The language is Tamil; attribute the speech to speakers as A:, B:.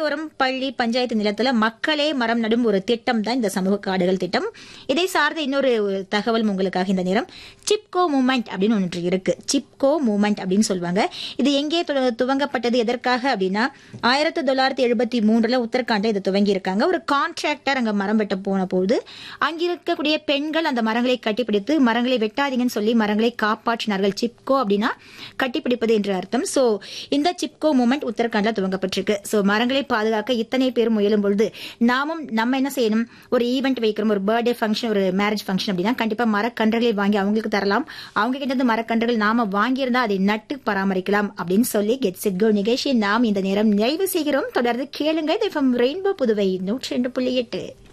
A: சாலையோரம் பள்ளி பஞ்சாயத்து நிலத்துல மக்களே மரம் நடும் ஒரு திட்டம் தான் இந்த சமூக காடுகள் திட்டம் இதை சார்ந்த இன்னொரு தகவல் உங்களுக்காக இந்த நேரம் சிப்கோ மூமெண்ட் அப்படின்னு ஒன்று இருக்கு சிப்கோ மூமெண்ட் அப்படின்னு சொல்லுவாங்க இது எங்கே து- துவங்கப்பட்டது எதற்காக அப்படின்னா ஆயிரத்தி தொள்ளாயிரத்தி எழுபத்தி மூன்றுல உத்தரகாண்ட்ல இதை துவங்கி இருக்காங்க ஒரு கான்ட்ராக்டர் அங்க மரம் வெட்ட போன போது அங்க இருக்கக்கூடிய பெண்கள் அந்த மரங்களை கட்டிப்பிடித்து மரங்களை வெட்டாதீங்கன்னு சொல்லி மரங்களை காப்பாற்றினார்கள் சிப்கோ அப்படின்னா கட்டிப்பிடிப்பது என்று அர்த்தம் சோ இந்த சிப்கோ மூமெண்ட் உத்தரகாண்ட்ல துவங்கப்பட்டிருக்கு சோ மரங்களை பாதுகாக்க இத்தனை பேர் முயலும் பொழுது நாமும் நம்ம என்ன செய்யணும் ஒரு ஈவெண்ட் வைக்கிறோம் ஒரு பர்த்டே ஃபங்க்ஷன் ஒரு மேரேஜ் ஃபங்க்ஷன் அப்படின்னா கண்டிப்பா மரக்கன்றுகளை வாங்கி அவங்களுக்கு தரலாம் அவங்க கிட்ட இருந்து மரக்கன்றுகள் நாம வாங்கியிருந்தா அதை நட்டு பராமரிக்கலாம் அப்படின்னு சொல்லி கெட் செட் கோ நிகழ்ச்சியை நாம் இந்த நேரம் நிறைவு செய்கிறோம் தொடர்ந்து கேளுங்க ரெயின்போ புதுவை நூற்றி ரெண்டு புள்ளி எட்டு